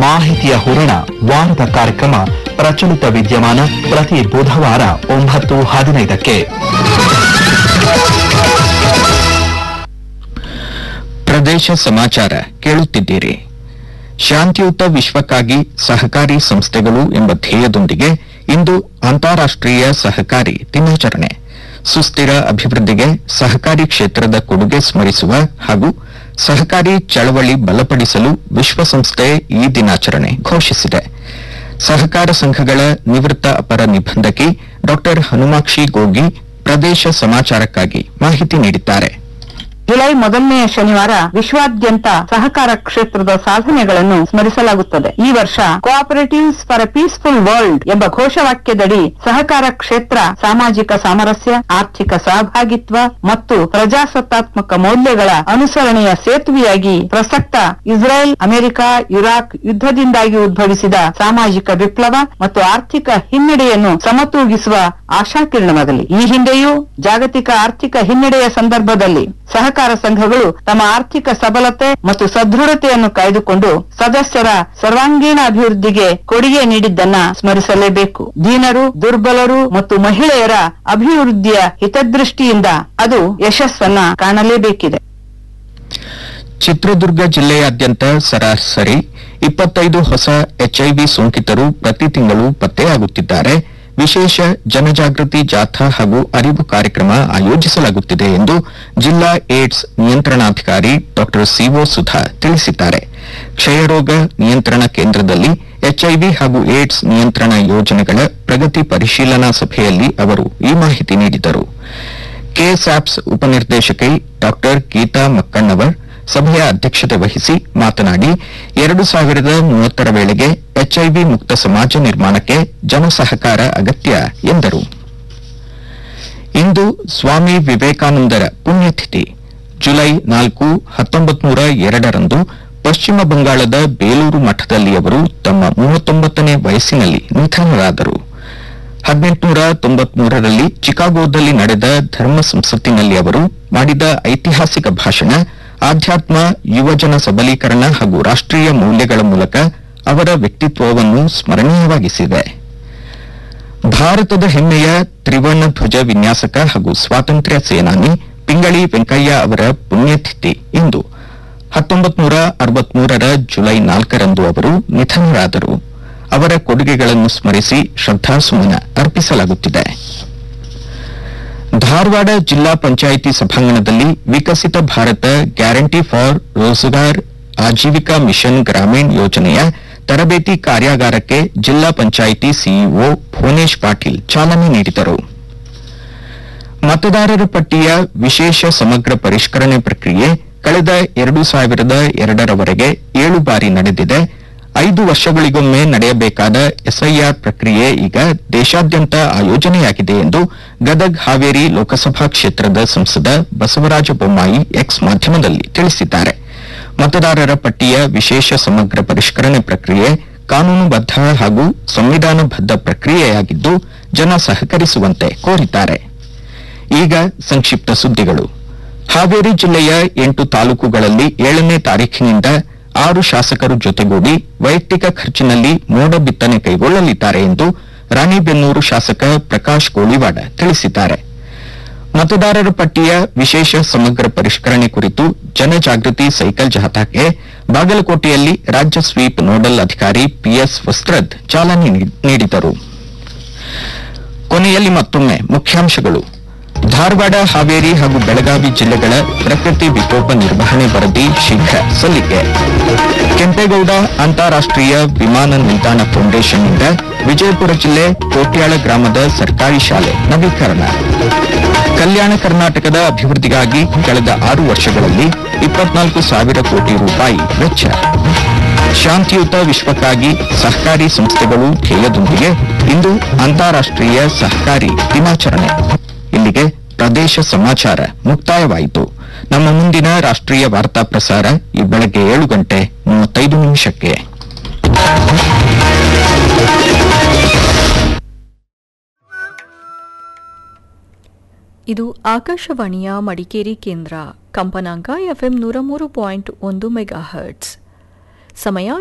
ಮಾಹಿತಿಯ ಹೂರಣ ವಾರದ ಕಾರ್ಯಕ್ರಮ ಪ್ರಚಲಿತ ವಿದ್ಯಮಾನ ಪ್ರತಿ ಬುಧವಾರ ಒಂಬತ್ತು ಹದಿನೈದಕ್ಕೆ ಪ್ರದೇಶ ಸಮಾಚಾರ ಕೇಳುತ್ತಿದ್ದೀರಿ ಶಾಂತಿಯುತ ವಿಶ್ವಕ್ಕಾಗಿ ಸಹಕಾರಿ ಸಂಸ್ಥೆಗಳು ಎಂಬ ಧ್ಯೇಯದೊಂದಿಗೆ ಇಂದು ಅಂತಾರಾಷ್ಟ್ರೀಯ ಸಹಕಾರಿ ದಿನಾಚರಣೆ ಸುಸ್ಥಿರ ಅಭಿವೃದ್ಧಿಗೆ ಸಹಕಾರಿ ಕ್ಷೇತ್ರದ ಕೊಡುಗೆ ಸ್ಮರಿಸುವ ಹಾಗೂ ಸಹಕಾರಿ ಚಳವಳಿ ಬಲಪಡಿಸಲು ವಿಶ್ವಸಂಸ್ಥೆ ಈ ದಿನಾಚರಣೆ ಘೋಷಿಸಿದೆ ಸಹಕಾರ ಸಂಘಗಳ ನಿವೃತ್ತ ಅಪರ ನಿಬಂಧಕಿ ಡಾ ಹನುಮಾಕ್ಷಿ ಗೋಗಿ ಪ್ರದೇಶ ಸಮಾಚಾರಕ್ಕಾಗಿ ಮಾಹಿತಿ ನೀಡಿದ್ದಾರೆ ಜುಲೈ ಮೊದಲನೆಯ ಶನಿವಾರ ವಿಶ್ವಾದ್ಯಂತ ಸಹಕಾರ ಕ್ಷೇತ್ರದ ಸಾಧನೆಗಳನ್ನು ಸ್ಮರಿಸಲಾಗುತ್ತದೆ ಈ ವರ್ಷ cooperatives for a peaceful world ಎಂಬ ಘೋಷವಾಕ್ಯದಡಿ ಸಹಕಾರ ಕ್ಷೇತ್ರ ಸಾಮಾಜಿಕ ಸಾಮರಸ್ಯ ಆರ್ಥಿಕ ಸಹಭಾಗಿತ್ವ ಮತ್ತು ಪ್ರಜಾಸತ್ತಾತ್ಮಕ ಮೌಲ್ಯಗಳ ಅನುಸರಣೆಯ ಸೇತುವೆಯಾಗಿ ಪ್ರಸಕ್ತ ಇಸ್ರೇಲ್ ಅಮೆರಿಕ ಇರಾಕ್ ಯುದ್ಧದಿಂದಾಗಿ ಉದ್ಭವಿಸಿದ ಸಾಮಾಜಿಕ ವಿಪ್ಲವ ಮತ್ತು ಆರ್ಥಿಕ ಹಿನ್ನಡೆಯನ್ನು ಸಮತೂಗಿಸುವ ಆಶಾಕಿರಣವಾಗಲಿ ಈ ಹಿಂದೆಯೂ ಜಾಗತಿಕ ಆರ್ಥಿಕ ಹಿನ್ನಡೆಯ ಸಂದರ್ಭದಲ್ಲಿ ಸಹಕಾರ ಸಂಘಗಳು ತಮ್ಮ ಆರ್ಥಿಕ ಸಬಲತೆ ಮತ್ತು ಸದೃಢತೆಯನ್ನು ಕಾಯ್ದುಕೊಂಡು ಸದಸ್ಯರ ಸರ್ವಾಂಗೀಣ ಅಭಿವೃದ್ಧಿಗೆ ಕೊಡುಗೆ ನೀಡಿದ್ದನ್ನ ಸ್ಮರಿಸಲೇಬೇಕು ದೀನರು ದುರ್ಬಲರು ಮತ್ತು ಮಹಿಳೆಯರ ಅಭಿವೃದ್ಧಿಯ ಹಿತದೃಷ್ಟಿಯಿಂದ ಅದು ಯಶಸ್ಸನ್ನ ಕಾಣಲೇಬೇಕಿದೆ ಚಿತ್ರದುರ್ಗ ಜಿಲ್ಲೆಯಾದ್ಯಂತ ಸರಾಸರಿ ಇಪ್ಪತ್ತೈದು ಹೊಸ ಎಚ್ಐವಿ ಸೋಂಕಿತರು ಪ್ರತಿ ತಿಂಗಳು ಪತ್ತೆಯಾಗುತ್ತಿದ್ದಾರೆ ವಿಶೇಷ ಜನಜಾಗೃತಿ ಜಾಥಾ ಹಾಗೂ ಅರಿವು ಕಾರ್ಯಕ್ರಮ ಆಯೋಜಿಸಲಾಗುತ್ತಿದೆ ಎಂದು ಜಿಲ್ಲಾ ಏಡ್ಸ್ ನಿಯಂತ್ರಣಾಧಿಕಾರಿ ಡಾ ಸಿಒ ಸುಧಾ ತಿಳಿಸಿದ್ದಾರೆ ಕ್ಷಯರೋಗ ನಿಯಂತ್ರಣ ಕೇಂದ್ರದಲ್ಲಿ ಎಚ್ಐವಿ ಹಾಗೂ ಏಡ್ಸ್ ನಿಯಂತ್ರಣ ಯೋಜನೆಗಳ ಪ್ರಗತಿ ಪರಿಶೀಲನಾ ಸಭೆಯಲ್ಲಿ ಅವರು ಈ ಮಾಹಿತಿ ನೀಡಿದರು ಕೆಎಸ್ಆಪ್ಸ್ ಉಪನಿರ್ದೇಶಕಿ ಡಾ ಗೀತಾ ಮಕ್ಕಣ್ಣವರ್ ಸಭೆಯ ಅಧ್ಯಕ್ಷತೆ ವಹಿಸಿ ಮಾತನಾಡಿ ಎರಡು ಸಾವಿರದ ಮೂವತ್ತರ ವೇಳೆಗೆ ಎಚ್ಐವಿ ಮುಕ್ತ ಸಮಾಜ ನಿರ್ಮಾಣಕ್ಕೆ ಜನಸಹಕಾರ ಅಗತ್ಯ ಎಂದರು ಇಂದು ಸ್ವಾಮಿ ವಿವೇಕಾನಂದರ ಪುಣ್ಯತಿಥಿ ಜುಲೈ ನಾಲ್ಕು ಹತ್ತೊಂಬತ್ತು ನೂರ ಎರಡರಂದು ಪಶ್ಚಿಮ ಬಂಗಾಳದ ಬೇಲೂರು ಮಠದಲ್ಲಿ ಅವರು ತಮ್ಮ ಮೂವತ್ತೊಂಬತ್ತನೇ ವಯಸ್ಸಿನಲ್ಲಿ ನಿಧನರಾದರು ಹದಿನೆಂಟುನೂರ ತೊಂಬತ್ಮೂರರಲ್ಲಿ ಚಿಕಾಗೋದಲ್ಲಿ ನಡೆದ ಧರ್ಮ ಸಂಸತ್ತಿನಲ್ಲಿ ಅವರು ಮಾಡಿದ ಐತಿಹಾಸಿಕ ಭಾಷಣ ಆಧ್ಯಾತ್ಮ ಯುವಜನ ಸಬಲೀಕರಣ ಹಾಗೂ ರಾಷ್ಟ್ರೀಯ ಮೌಲ್ಯಗಳ ಮೂಲಕ ಅವರ ವ್ಯಕ್ತಿತ್ವವನ್ನು ಸ್ಮರಣೀಯವಾಗಿಸಿದೆ ಭಾರತದ ಹೆಮ್ಮೆಯ ತ್ರಿವರ್ಣ ಧ್ವಜ ವಿನ್ಯಾಸಕ ಹಾಗೂ ಸ್ವಾತಂತ್ರ್ಯ ಸೇನಾನಿ ಪಿಂಗಳಿ ವೆಂಕಯ್ಯ ಅವರ ಪುಣ್ಯತಿಥಿ ಇಂದು ಹತ್ತೊಂಬತ್ತು ನೂರ ಅರವತ್ಮೂರರ ಜುಲೈ ನಾಲ್ಕರಂದು ಅವರು ನಿಧನರಾದರು ಅವರ ಕೊಡುಗೆಗಳನ್ನು ಸ್ಮರಿಸಿ ಶ್ರದ್ಧಾಸುಮನ ಅರ್ಪಿಸಲಾಗುತ್ತಿದೆ ಧಾರವಾಡ ಜಿಲ್ಲಾ ಪಂಚಾಯಿತಿ ಸಭಾಂಗಣದಲ್ಲಿ Viksit Bharat guarantee for Rozgar Ajeevika mission Gramin ಯೋಜನೆಯ ತರಬೇತಿ ಕಾರ್ಯಾಗಾರಕ್ಕೆ ಜಿಲ್ಲಾ ಪಂಚಾಯಿತಿ ಸಿಇಒ ಭುವನೇಶ್ ಪಾಟೀಲ್ ಚಾಲನೆ ನೀಡಿದರು ಮತದಾರರ ಪಟ್ಟಿಯ ವಿಶೇಷ ಸಮಗ್ರ ಪರಿಷ್ಕರಣೆ ಪ್ರಕ್ರಿಯೆ ಕಳೆದ ಎರಡು ಸಾವಿರದ ಎರಡರವರೆಗೆ ಏಳು ಬಾರಿ ನಡೆದಿದೆ ಐದು ವರ್ಷಗಳಿಗೊಮ್ಮೆ ನಡೆಯಬೇಕಾದ ಎಸ್ಐಆರ್ ಪ್ರಕ್ರಿಯೆ ಈಗ ದೇಶಾದ್ಯಂತ ಆಯೋಜನೆಯಾಗಿದೆ ಎಂದು ಗದಗ್ ಹಾವೇರಿ ಲೋಕಸಭಾ ಕ್ಷೇತ್ರದ ಸಂಸದ ಬಸವರಾಜ ಬೊಮ್ಮಾಯಿ ಎಕ್ಸ್ ಮಾಧ್ಯಮದಲ್ಲಿ ತಿಳಿಸಿದ್ದಾರೆ ಮತದಾರರ ಪಟ್ಟಿಯ ವಿಶೇಷ ಸಮಗ್ರ ಪರಿಷ್ಕರಣೆ ಪ್ರಕ್ರಿಯೆ ಕಾನೂನುಬದ್ಧ ಹಾಗೂ ಸಂವಿಧಾನಬದ್ಧ ಪ್ರಕ್ರಿಯೆಯಾಗಿದ್ದು ಜನ ಸಹಕರಿಸುವಂತೆ ಕೋರಿದ್ದಾರೆ ಈಗ ಸಂಕ್ಷಿಪ್ತ ಸುದ್ದಿಗಳು ಹಾವೇರಿ ಜಿಲ್ಲೆಯ ಎಂಟು ತಾಲೂಕುಗಳಲ್ಲಿ ಏಳನೇ ತಾರೀಖಿನಿಂದ ಆರು ಶಾಸಕರು ಜೊತೆಗೂಡಿ ವೈಯಕ್ತಿಕ ಖರ್ಚಿನಲ್ಲಿ ಮೋಡ ಬಿತ್ತನೆ ಕೈಗೊಳ್ಳಲಿದ್ದಾರೆ ಎಂದು ರಾಣಿಬೆನ್ನೂರು ಶಾಸಕ ಪ್ರಕಾಶ್ ಗೋಳಿವಾಡ ತಿಳಿಸಿದ್ದಾರೆ ಮತದಾರರ ಪಟ್ಟಿಯ ವಿಶೇಷ ಸಮಗ್ರ ಪರಿಷ್ಕರಣೆ ಕುರಿತು ಜನಜಾಗೃತಿ ಸೈಕಲ್ ಜಾಥಾಕ್ಕೆ ಬಾಗಲಕೋಟೆಯಲ್ಲಿ ರಾಜ್ಯ ಸ್ವೀಪ್ ನೋಡಲ್ ಅಧಿಕಾರಿ ಪಿಎಸ್ ವಸ್ತ್ರದ್ ಚಾಲನೆ ನೀ- ನೀಡಿದರು ಕೊನೆಯಲ್ಲಿ ಮತ್ತೊಮ್ಮೆ ಮುಖ್ಯಾಂಶಗಳು ಧಾರವಾಡ ಹಾವೇರಿ ಹಾಗೂ ಬೆಳಗಾವಿ ಜಿಲ್ಲೆಗಳ ಪ್ರಕೃತಿ ವಿಕೋಪ ನಿರ್ವಹಣೆ ವರದಿ ಶೀಘ್ರ ಸಲ್ಲಿಕೆ ಕೆಂಪೇಗೌಡ ಅಂತಾರಾಷ್ಟ್ರೀಯ ವಿಮಾನ ನಿಲ್ದಾಣ ಫೌಂಡೇಶನ್ನಿಂದ ವಿಜಯಪುರ ಜಿಲ್ಲೆ ಕೋಟ್ಯಾಳ ಗ್ರಾಮದ ಸರ್ಕಾರಿ ಶಾಲೆ ನವೀಕರಣ ಕಲ್ಯಾಣ ಕರ್ನಾಟಕದ ಅಭಿವೃದ್ಧಿಗಾಗಿ ಕಳೆದ ಆರು ವರ್ಷಗಳಲ್ಲಿ ಇಪ್ಪತ್ನಾಲ್ಕು ಸಾವಿರ ಕೋಟಿ ರೂಪಾಯಿ ವೆಚ್ಚ ಶಾಂತಿಯುತ ವಿಶ್ವಕ್ಕಾಗಿ ಸಹಕಾರಿ ಸಂಸ್ಥೆಗಳು ಧ್ಯೇಯದೊಂದಿಗೆ ಇಂದು ಅಂತಾರಾಷ್ಟ್ರೀಯ ಸಹಕಾರಿ ದಿನಾಚರಣೆ ಇಲ್ಲಿಗೆ ಪ್ರದೇಶ ಸಮಾಚಾರ ಮುಕ್ತಾಯವಾಯಿತು ನಮ್ಮ ಮುಂದಿನ ರಾಷ್ಟ್ರೀಯ ವಾರ್ತಾ ಪ್ರಸಾರ ಈ ಬೆಳಗ್ಗೆ ಏಳು ಗಂಟೆ ಮೂವತ್ತೈದು ನಿಮಿಷಕ್ಕೆ ಇದು ಆಕಾಶವಾಣಿಯ ಮಡಿಕೇರಿ ಕೇಂದ್ರ ಕಂಪನಾಂಕ ಎಫ್ಎಂ ನೂರ ಮೂರು ಪಾಯಿಂಟ್ ಒಂದು ಮೆಗಾ ಹರ್ಟ್ಸ್ ಸಮಯ